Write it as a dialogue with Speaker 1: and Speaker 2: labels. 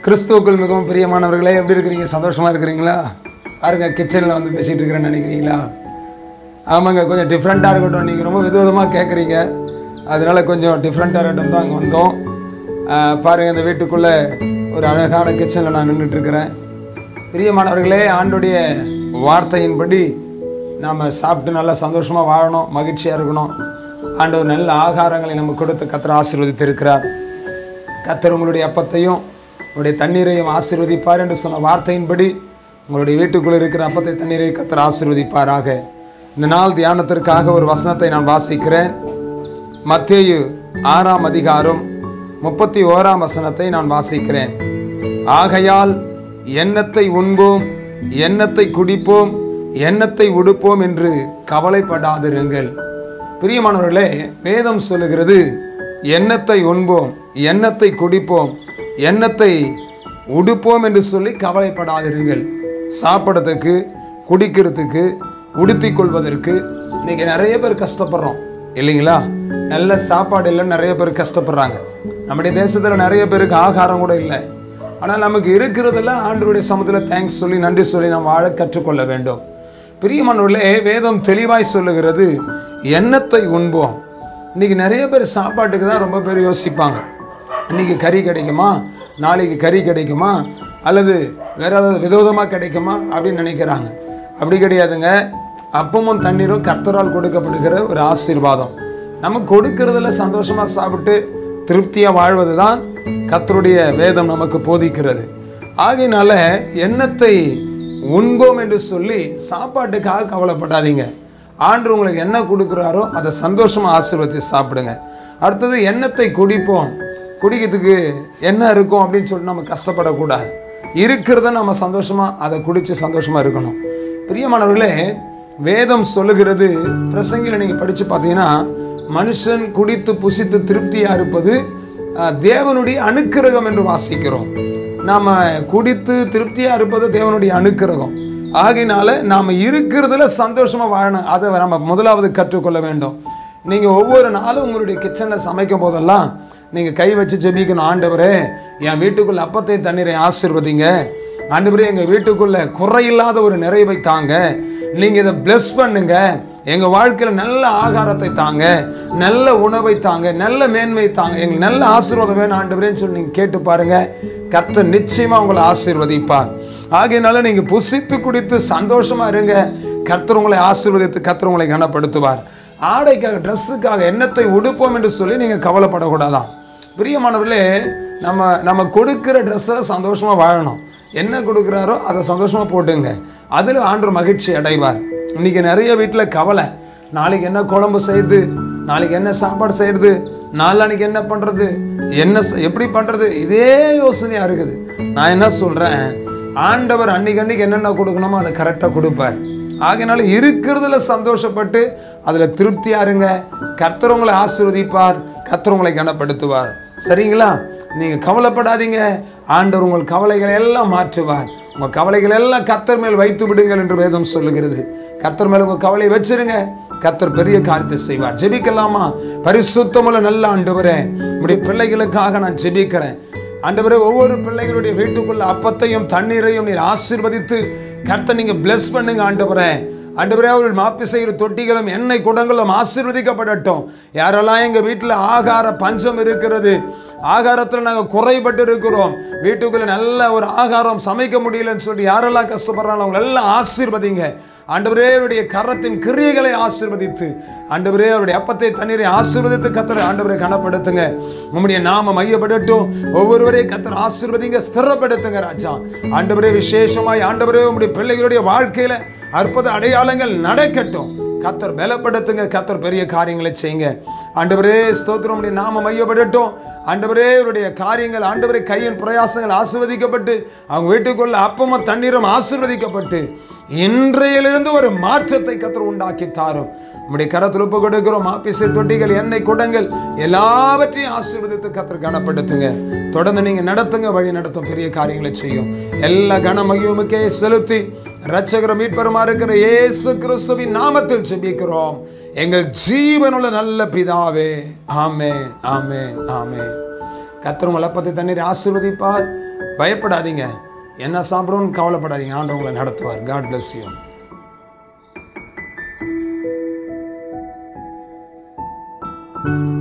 Speaker 1: கிறிஸ்துவுக்குள் மிகவும் பிரியமானவர்களே எப்படி இருக்கிறீங்க சந்தோஷமா இருக்கிறீங்களா பாருங்க கிச்சனில் வந்து பேசிட்டு இருக்கிறேன்னு நினைக்கிறீங்களா ஆமாங்க கொஞ்சம் டிஃப்ரெண்ட்டாக இருக்கட்டும் நீங்கள் ரொம்ப விதவிதமாக கேட்குறீங்க அதனால கொஞ்சம் டிஃப்ரெண்ட்டாக இருக்கட்டும் தான் அங்கே வந்தோம் ஆஹ் பாருங்க இந்த வீட்டுக்குள்ளே ஒரு அழகான கிச்சனில் நான் நின்றுட்டு இருக்கிறேன் பிரியமானவர்களே ஆண்டுடைய வார்த்தையின்படி நாம் சாப்பிட்டு நல்லா சந்தோஷமாக வாழணும் மகிழ்ச்சியாக இருக்கணும் ஆண்டவர் நல்ல ஆகாரங்களை நமக்கு கொடுத்து கத்தர் ஆசீர்வதித்திருக்கிறார் கத்தர் உங்களுடைய அப்பத்தையும் உங்களுடைய தண்ணீரையும் ஆசீர்வதிப்பார் என்று சொன்ன வார்த்தையின்படி உங்களுடைய வீட்டுக்குள் இருக்கிற அப்பத்தை தண்ணீரை கத்தர் ஆசீர்வதிப்பாராக இந்த நாள் தியானத்திற்காக ஒரு வசனத்தை நான் வாசிக்கிறேன் மத்தேயு ஆறாம் அதிகாரம் முப்பத்தி ஓராம் வசனத்தை நான் வாசிக்கிறேன் ஆகையால் எண்ணத்தை உண்போம் எண்ணத்தை குடிப்போம் எண்ணத்தை உடுப்போம் என்று கவலைப்படாதிருங்கள் பிரியமானவர்களே வேதம் சொல்லுகிறது எண்ணத்தை உண்போம் எண்ணத்தை குடிப்போம் எண்ணத்தை உடுப்போம் என்று சொல்லி கவலைப்படாதிருங்கள் சாப்பிட்றதுக்கு குடிக்கிறதுக்கு உடுத்திக் கொள்வதற்கு இன்னைக்கு நிறைய பேர் கஷ்டப்படுறோம் இல்லைங்களா நல்ல சாப்பாடு இல்லைன்னு நிறைய பேர் கஷ்டப்படுறாங்க நம்முடைய தேசத்தில் நிறைய பேருக்கு ஆகாரம் கூட இல்லை ஆனால் நமக்கு இருக்கிறதெல்லாம் ஆண்டவருடைய சமூகத்தில் தேங்க்ஸ் சொல்லி நன்றி சொல்லி நாம் வாழ கற்றுக்கொள்ள வேண்டும் பிரியமானவர்களே வேதம் தெளிவாய் சொல்லுகிறது எண்ணத்தை உண்போம் இன்னைக்கு நிறைய பேர் சாப்பாட்டுக்கு தான் ரொம்ப பேர் யோசிப்பாங்க இன்னைக்கு கறி கிடைக்குமா நாளைக்கு கறி கிடைக்குமா அல்லது வேற ஏதாவது விதவிதமாக கிடைக்குமா அப்படின்னு நினைக்கிறாங்க அப்படி கிடையாதுங்க அப்பமும் தண்ணீரும் கர்த்தரால் கொடுக்கப்படுகிற ஒரு ஆசீர்வாதம் நம்ம கொடுக்கறதுல சந்தோஷமா சாப்பிட்டு திருப்தியா வாழ்வது தான் கர்த்தருடைய வேதம் நமக்கு போதிக்கிறது ஆகையினால எண்ணத்தை உண்போம் என்று சொல்லி சாப்பாட்டுக்காக கவலைப்படாதீங்க ஆண்டு உங்களுக்கு என்ன கொடுக்குறாரோ அதை சந்தோஷமா ஆசீர்வதித்து சாப்பிடுங்க அடுத்தது எண்ணத்தை குடிப்போம் குடிக்கிறதுக்கு என்ன இருக்கும் அப்படின்னு சொல்லி நம்ம கஷ்டப்படக்கூடாது இருக்கிறத நம்ம சந்தோஷமா அதை குடிச்சு சந்தோஷமா இருக்கணும் பிரியமானவர்களே வேதம் சொல்லுகிறது பிரசங்கில நீங்க படிச்சு பார்த்தீங்கன்னா மனுஷன் குடித்து புசித்து திருப்தியா இருப்பது அஹ், தேவனுடைய அனுக்கிரகம் என்று வாசிக்கிறோம் நாம குடித்து திருப்தியா இருப்பது தேவனுடைய அனுக்கிரகம் ஆகையினால நாம இருக்கிறதுல சந்தோஷமா வாழணும் அதை நம்ம முதலாவது கற்றுக்கொள்ள வேண்டும் நீங்க ஒவ்வொரு நாளும் உங்களுடைய கிச்சன்ல சமைக்கும் போதெல்லாம் நீங்க கை வச்சு ஜெபிக்கணும் ஆண்டவரே என் வீட்டுக்குள்ள அப்பத்தை தண்ணீரை ஆசீர்வதிங்க ஆண்டவரே எங்க வீட்டுக்குள்ள குறையில்லாத ஒரு நிறைவை தாங்க நீங்க இதை bless பண்ணுங்க எங்க வாழ்க்கையில நல்ல ஆகாரத்தை தாங்க நல்ல உணவை தாங்க நல்ல மேன்மை தாங்க எங்களுக்கு நல்ல ஆசீர்வாதம் வேணும் ஆண்டவரேன்னு சொல்லி நீங்க கேட்டு பாருங்க கர்த்தர் நிச்சயமா உங்களை ஆசீர்வதிப்பார் ஆகையினால நீங்க புசித்து குடித்து சந்தோஷமா இருங்க கர்த்தர் உங்களை ஆசீர்வதித்து கர்த்தர் உங்களை கனப்படுத்துவார் ஆடைக்காக ட்ரெஸ்ஸுக்காக எண்ணத்தை உடுப்போம் என்று சொல்லி நீங்க கவலைப்படக்கூடாதான் பிரியமானவர்களே நம்ம நம்ம கொடுக்கிற ட்ரெஸ்ஸில் சந்தோஷமா வாழணும் என்ன கொடுக்குறாரோ அதை சந்தோஷமா போட்டுங்க அதில் ஆண்டவர் மகிழ்ச்சி அடைவார் இன்னைக்கு நிறைய வீட்டில் கவலை நாளைக்கு என்ன குழம்பு செய்யுது நாளைக்கு என்ன சாப்பாடு செய்யறது நாளானைக்கு என்ன பண்றது என்ன செ- எப்படி பண்றது இதே யோசனையா இருக்குது நான் என்ன சொல்றேன் ஆண்டவர் அன்னைக்கு அன்னைக்கு என்னென்ன கொடுக்கணுமோ அதை கரெக்டாக கொடுப்பார் ஆகையினால இருக்கிறதுல சந்தோஷப்பட்டு அதுல திருப்தியா இருங்க கர்த்தர் உங்களை ஆசீர்வதிப்பார் கர்த்தர் உங்களை கனப்படுத்துவார் சரிங்களா நீங்க கவலைப்படாதீங்க ஆண்டவர் உங்கள் கவலைகளை எல்லாம் மாற்றுவார் உங்க கவலைகள் எல்லாம் கர்த்தர் மேல் வைத்து விடுங்கள் என்று வேதம் சொல்லுகிறது கர்த்தர் மேல் உங்க கவலையை வச்சிருங்க கர்த்தர் பெரிய காரியத்தை செய்வார் ஜெபிக்கலாமா பரிசுத்தமுள்ள நல்ல ஆண்டவரே உடைய பிள்ளைகளுக்காக நான் ஜெபிக்கிறேன் ஆண்டவரே ஒவ்வொரு பிள்ளைகளுடைய வீட்டுக்குள்ள அப்பத்தையும் தண்ணீரையும் நீர் ஆசீர்வதித்து கர்த்தர் நீங்க bless பண்ணுங்க ஆண்டவரே ஆண்டவரே அவர்கள் மாப்பி செய்கிற தொட்டிகளும் எண்ணெய் குடங்களும் ஆசீர்வதிக்கப்படட்டும் யாரெல்லாம் எங்க வீட்டில் ஆகார பஞ்சம் இருக்கிறது ஆகாரத்தில் நாங்கள் குறைபட்டு இருக்கிறோம் வீட்டுக்குள்ள நல்ல ஒரு ஆகாரம் சமைக்க முடியலன்னு சொல்லி யாரெல்லாம் கஷ்டப்படுறாங்களோ அவங்க எல்லாம் ஆசீர்வதிங்க ஆண்டவரே அவருடைய கரத்தின் கிரியைகளை ஆசீர்வதித்து ஆண்டவரே அவருடைய அப்பத்தை தண்ணீரை ஆசீர்வதித்து கத்தரை ஆண்டவரை கனப்படுத்துங்க உம்முடைய நாம மையப்படட்டும் ஒவ்வொருவரையும் கத்தர் ஆசீர்வதிங்க ஸ்திரப்படுத்துங்க ராஜா ஆண்டவரே விசேஷமாய் ஆண்டவரே உம்முடைய பிள்ளைகளுடைய வாழ்க்கையில அற்புத அடையாளங்கள் நடக்கட்டும் கத்தர் பலப்படுத்துங்க கத்தர் பெரிய காரியங்களை செய்யுங்க ஆண்டவரே ஸ்தோத்திரம் உம்முடைய நாம மையப்படட்டும் ஆண்டவரே இவருடைய காரியங்கள் ஆண்டவரே கையின் பிரயாசங்கள் ஆசீர்வதிக்கப்பட்டு அவங்க வீட்டுக்குள்ள அப்பமும் தண்ணீரும் ஆசீர்வதிக்கப்பட்டு இன்றையிலிருந்து ஒரு மாற்றத்தை கத்தர் உண்டாக்கி தாரும் நம்முடைய கரத்தில் ஒப்பு கொடுக்கிறோம் ஆபீஸை தொட்டிகள் எண்ணெய் குடங்கள் எல்லாவற்றையும் ஆசீர்வதித்து கத்தர் கனப்படுத்துங்க தொடர்ந்து நீங்க நடத்துங்க வழி நடத்தும் பெரிய காரியங்களை செய்யும் எல்லா கனமகியுமுக்கே செலுத்தி ரட்சகர மீட்பருமா இருக்கிற இயேசு கிறிஸ்துவின் நாமத்தில் ஜெபிக்கிறோம் எங்கள் ஜீவனுள்ள நல்ல பிதாவே ஆமென் ஆமென் ஆமென் கத்தரும் வளப்பத்தை தண்ணீர் ஆசீர்வதிப்பார் பயப்படாதீங்க என்ன சாப்பிடுவோன்னு கவலைப்படாதீங்க ஆண்டவர் உங்களை நடத்துவார் காட் bless you